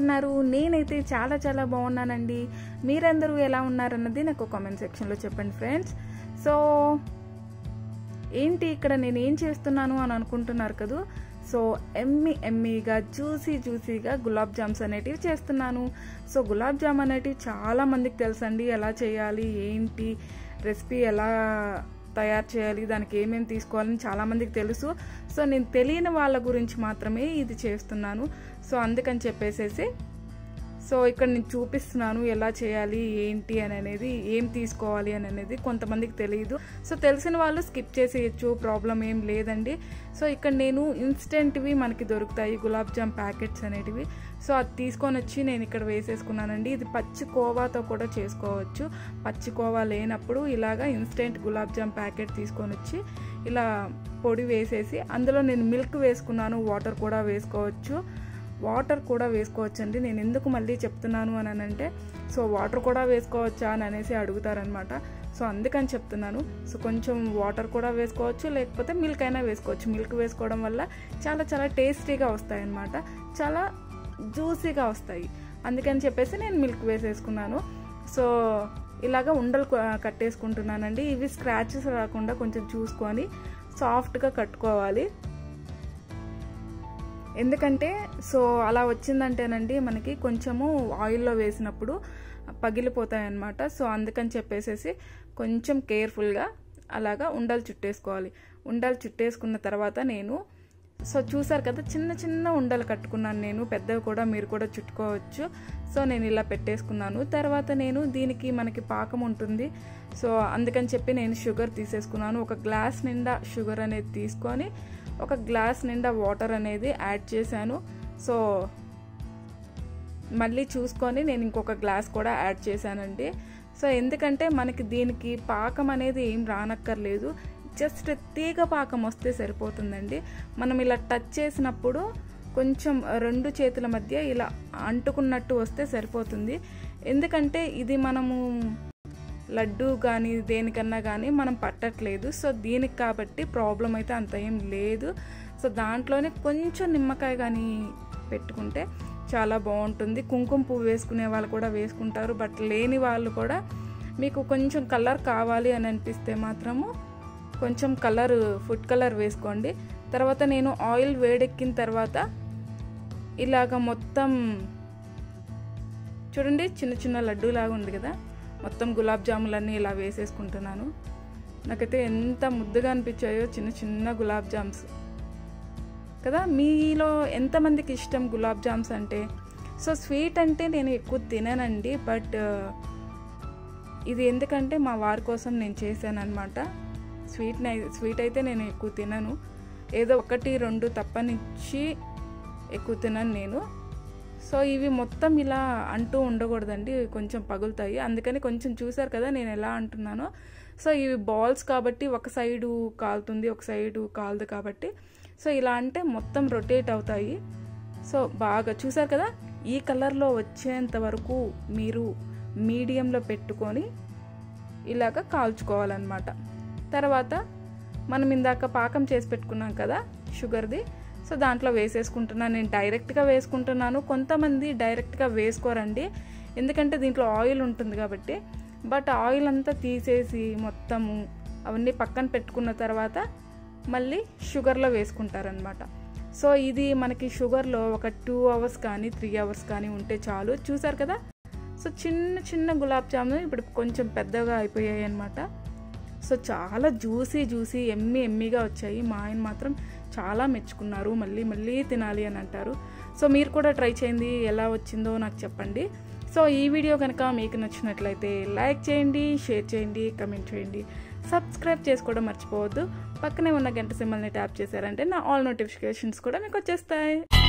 ఉన్నారు నేనైతే చాలా చాలా బాగున్నానండి మీరందరూ ఎలా ఉన్నారన్నది నాకు కామెంట్ సెక్షన్లో చెప్పండి ఫ్రెండ్స్ సో ఏంటి ఇక్కడ నేను ఏం చేస్తున్నాను అని అనుకుంటున్నారు కదూ సో ఎమ్మి ఎమ్మిగా జ్యూసీ జ్యూసీగా గులాబ్ జామ్స్ అనేటివి చేస్తున్నాను సో గులాబ్ జామ్ అనేటివి చాలా మందికి తెలుసండి ఎలా చేయాలి ఏంటి రెసిపీ ఎలా తయారు చేయాలి దానికి ఏమేమి తీసుకోవాలని చాలామందికి తెలుసు సో నేను తెలియని వాళ్ళ గురించి మాత్రమే ఇది చేస్తున్నాను సో అందుకని చెప్పేసేసి సో ఇక్కడ నేను చూపిస్తున్నాను ఎలా చేయాలి ఏంటి అని అనేది ఏం తీసుకోవాలి అని అనేది కొంతమందికి తెలియదు సో తెలిసిన వాళ్ళు స్కిప్ చేసేయచ్చు ప్రాబ్లం ఏం లేదండి సో ఇక్కడ నేను ఇన్స్టెంట్వి మనకి దొరుకుతాయి గులాబ్ జామ్ ప్యాకెట్స్ అనేటివి సో అది తీసుకొని వచ్చి నేను ఇక్కడ వేసేసుకున్నానండి ఇది పచ్చి కోవాతో కూడా చేసుకోవచ్చు పచ్చి కోవా లేనప్పుడు ఇలాగా ఇన్స్టెంట్ గులాబ్ జామ్ ప్యాకెట్ తీసుకొని వచ్చి ఇలా పొడి వేసేసి అందులో నేను మిల్క్ వేసుకున్నాను వాటర్ కూడా వేసుకోవచ్చు వాటర్ కూడా వేసుకోవచ్చండి నేను ఎందుకు మళ్ళీ చెప్తున్నాను అని అంటే సో వాటర్ కూడా వేసుకోవచ్చా అని అనేసి అడుగుతారనమాట సో అందుకని చెప్తున్నాను సో కొంచెం వాటర్ కూడా వేసుకోవచ్చు లేకపోతే మిల్క్ అయినా వేసుకోవచ్చు మిల్క్ వేసుకోవడం వల్ల చాలా చాలా టేస్టీగా వస్తాయి అన్నమాట చాలా జ్యూసీగా వస్తాయి అందుకని చెప్పేసి నేను మిల్క్ వేసేసుకున్నాను సో ఇలాగ ఉండలు కట్టేసుకుంటున్నానండి ఇవి స్క్రాచెస్ రాకుండా కొంచెం చూసుకొని సాఫ్ట్గా కట్టుకోవాలి ఎందుకంటే సో అలా వచ్చిందంటేనండి మనకి కొంచెము ఆయిల్లో వేసినప్పుడు పగిలిపోతాయి అన్నమాట సో అందుకని చెప్పేసేసి కొంచెం కేర్ఫుల్గా అలాగా ఉండలు చుట్టేసుకోవాలి ఉండలు చుట్టేసుకున్న తర్వాత నేను సో చూసారు కదా చిన్న చిన్న ఉండలు కట్టుకున్నాను నేను పెద్దవి కూడా మీరు కూడా చుట్టుకోవచ్చు సో నేను ఇలా పెట్టేసుకున్నాను తర్వాత నేను దీనికి మనకి పాకం ఉంటుంది సో అందుకని చెప్పి నేను షుగర్ తీసేసుకున్నాను ఒక గ్లాస్ నిండా షుగర్ అనేది తీసుకొని ఒక గ్లాస్ నిండా వాటర్ అనేది యాడ్ చేశాను సో మళ్ళీ చూసుకొని నేను ఇంకొక గ్లాస్ కూడా యాడ్ చేశానండి సో ఎందుకంటే మనకి దీనికి పాకం అనేది ఏం రానక్కర్లేదు జస్ట్ తీగ పాకం వస్తే సరిపోతుందండి మనం ఇలా టచ్ చేసినప్పుడు కొంచెం రెండు చేతుల మధ్య ఇలా అంటుకున్నట్టు వస్తే సరిపోతుంది ఎందుకంటే ఇది మనము లడ్డు కానీ దేనికన్నా కానీ మనం పట్టట్లేదు సో దీనికి కాబట్టి ప్రాబ్లం అయితే అంత ఏం లేదు సో దాంట్లోనే కొంచెం నిమ్మకాయ కానీ పెట్టుకుంటే చాలా బాగుంటుంది కుంకుమ పువ్వు వేసుకునే వాళ్ళు కూడా వేసుకుంటారు బట్ లేని వాళ్ళు కూడా మీకు కొంచెం కలర్ కావాలి అని అనిపిస్తే మాత్రము కొంచెం కలర్ ఫుడ్ కలర్ వేసుకోండి తర్వాత నేను ఆయిల్ వేడెక్కిన తర్వాత ఇలాగ మొత్తం చూడండి చిన్న చిన్న లడ్డూలాగా ఉంది కదా మొత్తం గులాబ్ జాములన్నీ ఇలా వేసేసుకుంటున్నాను నాకైతే ఎంత ముద్దుగా అనిపించాయో చిన్న చిన్న గులాబ్ జామ్స్ కదా మీలో ఎంతమందికి ఇష్టం గులాబ్ జామ్స్ అంటే సో స్వీట్ అంటే నేను ఎక్కువ తిననండి బట్ ఇది ఎందుకంటే మా వారి కోసం నేను చేశాను అనమాట స్వీట్ స్వీట్ అయితే నేను ఎక్కువ తినను ఏదో ఒకటి రెండు తప్పనిచ్చి ఎక్కువ తినను నేను సో ఇవి మొత్తం ఇలా అంటూ ఉండకూడదండి కొంచెం పగులుతాయి అందుకని కొంచెం చూసారు కదా నేను ఎలా అంటున్నానో సో ఇవి బాల్స్ కాబట్టి ఒక సైడు కాలుతుంది ఒక సైడు కాలదు కాబట్టి సో ఇలా అంటే మొత్తం రొటేట్ అవుతాయి సో బాగా చూసారు కదా ఈ కలర్లో వచ్చేంత వరకు మీరు మీడియంలో పెట్టుకొని ఇలాగ కాల్చుకోవాలన్నమాట తర్వాత మనం ఇందాక పాకం చేసి పెట్టుకున్నాం కదా షుగర్ది సో దాంట్లో వేసేసుకుంటున్నాను నేను డైరెక్ట్గా వేసుకుంటున్నాను కొంతమంది డైరెక్ట్గా వేసుకోరండి ఎందుకంటే దీంట్లో ఆయిల్ ఉంటుంది కాబట్టి బట్ ఆయిల్ అంతా తీసేసి మొత్తము అవన్నీ పక్కన పెట్టుకున్న తర్వాత మళ్ళీ షుగర్లో వేసుకుంటారనమాట సో ఇది మనకి షుగర్లో ఒక టూ అవర్స్ కానీ త్రీ అవర్స్ కానీ ఉంటే చాలు చూసారు కదా సో చిన్న చిన్న గులాబ్ జామున్ ఇప్పుడు కొంచెం పెద్దగా అయిపోయాయి అనమాట సో చాలా జ్యూసీ జ్యూసీ ఎమ్మి ఎమ్మిగా వచ్చాయి మా ఆయన మాత్రం చాలా మెచ్చుకున్నారు మళ్ళీ మళ్ళీ తినాలి అని అంటారు సో మీరు కూడా ట్రై చేయండి ఎలా వచ్చిందో నాకు చెప్పండి సో ఈ వీడియో కనుక మీకు నచ్చినట్లయితే లైక్ చేయండి షేర్ చేయండి కమెంట్ చేయండి సబ్స్క్రైబ్ చేసుకోవడం మర్చిపోవద్దు పక్కనే ఉన్న గంట సింబల్ని ట్యాప్ చేశారంటే నా ఆల్ నోటిఫికేషన్స్ కూడా మీకు వచ్చేస్తాయి